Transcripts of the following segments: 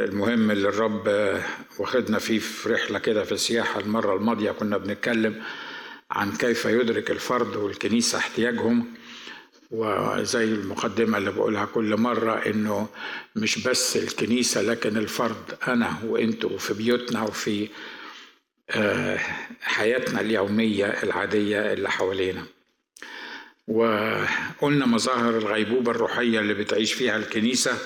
المهم اللي الرب واخدنا فيه في رحلة كده في السياحة المرة الماضية كنا بنتكلم عن كيف يدرك الفرد والكنيسة احتياجهم وزي المقدمة اللي بقولها كل مرة إنه مش بس الكنيسة لكن الفرد أنا وإنتوا في بيوتنا وفي حياتنا اليومية العادية اللي حوالينا وقلنا مظاهر الغيبوبة الروحية اللي بتعيش فيها الكنيسة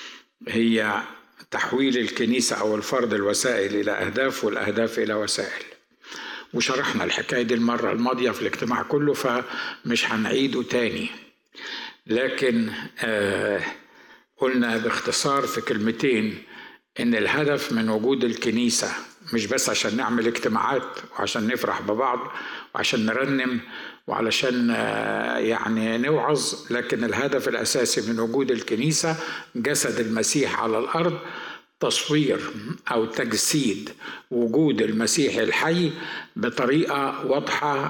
هي تحويل الكنيسة أو الفرد الوسائل إلى أهداف والأهداف إلى وسائل وشرحنا الحكاية دي المرة الماضية في الاجتماع كله فمش هنعيده تاني لكن آه قلنا باختصار في كلمتين إن الهدف من وجود الكنيسة مش بس عشان نعمل اجتماعات وعشان نفرح ببعض وعشان نرنم وعلشان يعني نوعظ لكن الهدف الاساسي من وجود الكنيسه جسد المسيح على الارض تصوير او تجسيد وجود المسيح الحي بطريقه واضحه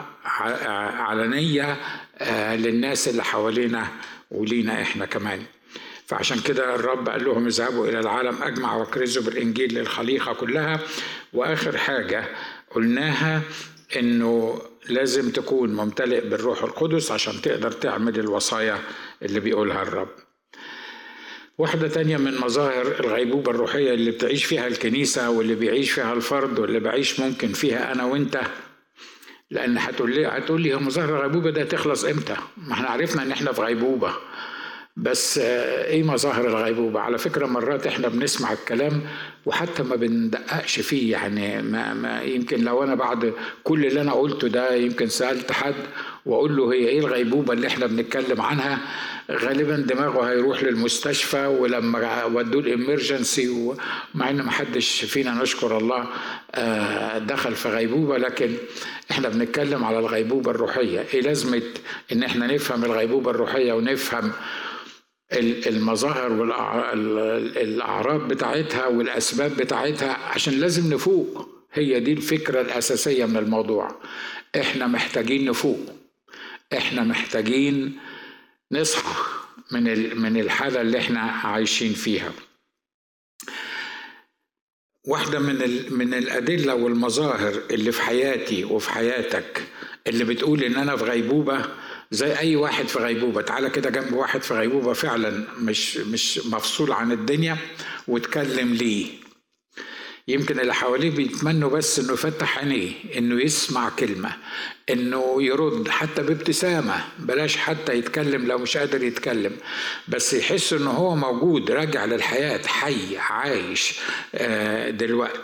علنيه للناس اللي حوالينا ولينا احنا كمان فعشان كده الرب قال لهم اذهبوا الى العالم اجمع واكرزوا بالانجيل للخليقه كلها واخر حاجه قلناها انه لازم تكون ممتلئ بالروح القدس عشان تقدر تعمل الوصايا اللي بيقولها الرب واحدة تانية من مظاهر الغيبوبة الروحية اللي بتعيش فيها الكنيسة واللي بيعيش فيها الفرد واللي بعيش ممكن فيها أنا وأنت لأن هتقول لي هتقول لي مظاهر الغيبوبة ده تخلص إمتى؟ ما احنا عرفنا إن احنا في غيبوبة بس ايه مظاهر الغيبوبة على فكرة مرات احنا بنسمع الكلام وحتى ما بندققش فيه يعني ما, ما يمكن لو انا بعد كل اللي انا قلته ده يمكن سألت حد واقول له هي ايه الغيبوبة اللي احنا بنتكلم عنها غالبا دماغه هيروح للمستشفى ولما ودوه الامرجنسي ومع ان ما حدش فينا نشكر الله دخل في غيبوبة لكن احنا بنتكلم على الغيبوبة الروحية ايه لازمة ان احنا نفهم الغيبوبة الروحية ونفهم المظاهر والاعراض بتاعتها والاسباب بتاعتها عشان لازم نفوق هي دي الفكره الاساسيه من الموضوع احنا محتاجين نفوق احنا محتاجين نصحى من من الحاله اللي احنا عايشين فيها واحده من من الادله والمظاهر اللي في حياتي وفي حياتك اللي بتقول ان انا في غيبوبه زي اي واحد في غيبوبه تعالى كده جنب واحد في غيبوبه فعلا مش مش مفصول عن الدنيا واتكلم ليه يمكن اللي حواليه بيتمنوا بس انه يفتح عينيه انه يسمع كلمه انه يرد حتى بابتسامه بلاش حتى يتكلم لو مش قادر يتكلم بس يحس انه هو موجود راجع للحياه حي عايش دلوقتي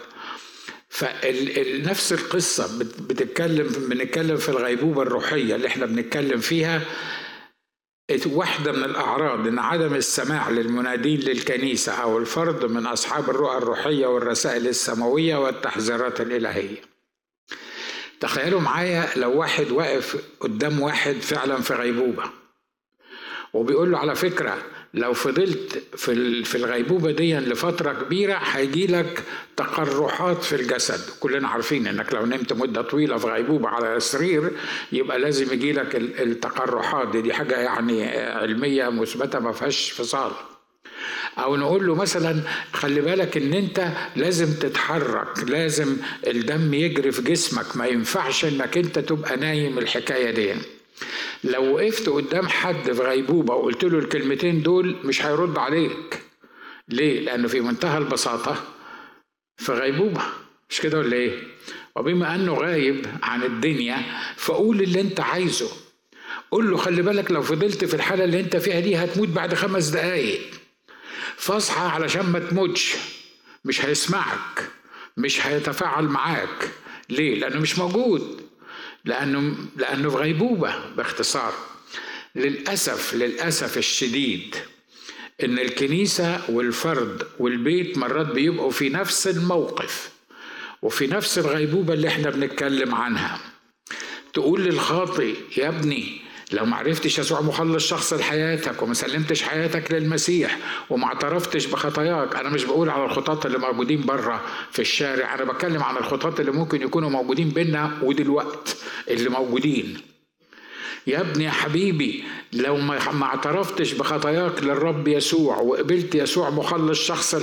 فنفس القصة بتتكلم بنتكلم في الغيبوبة الروحية اللي احنا بنتكلم فيها واحدة من الأعراض إن عدم السماع للمنادين للكنيسة أو الفرد من أصحاب الرؤى الروحية والرسائل السماوية والتحذيرات الإلهية تخيلوا معايا لو واحد واقف قدام واحد فعلا في غيبوبة وبيقول له على فكرة لو فضلت في في الغيبوبه دي لفتره كبيره هيجي لك تقرحات في الجسد كلنا عارفين انك لو نمت مده طويله في غيبوبه على سرير يبقى لازم يجي لك التقرحات دي, دي حاجه يعني علميه مثبته ما فيهاش فصال او نقول له مثلا خلي بالك ان انت لازم تتحرك لازم الدم يجري في جسمك ما ينفعش انك انت تبقى نايم الحكايه دي لو وقفت قدام حد في غيبوبة وقلت له الكلمتين دول مش هيرد عليك ليه؟ لأنه في منتهى البساطة في غيبوبة مش كده ولا إيه؟ وبما أنه غايب عن الدنيا فقول اللي أنت عايزه قول له خلي بالك لو فضلت في الحالة اللي أنت فيها دي هتموت بعد خمس دقايق فاصحى علشان ما تموتش مش هيسمعك مش هيتفاعل معاك ليه؟ لأنه مش موجود لأنه لأنه في غيبوبة باختصار للأسف للأسف الشديد إن الكنيسة والفرد والبيت مرات بيبقوا في نفس الموقف وفي نفس الغيبوبة اللي احنا بنتكلم عنها تقول للخاطئ يا ابني لو ما عرفتش يسوع مخلص شخص لحياتك وما سلمتش حياتك للمسيح وما اعترفتش بخطاياك انا مش بقول على الخطاة اللي موجودين بره في الشارع انا بتكلم عن الخطاة اللي ممكن يكونوا موجودين بينا ودلوقت اللي موجودين يا ابني يا حبيبي لو ما اعترفتش بخطاياك للرب يسوع وقبلت يسوع مخلص شخص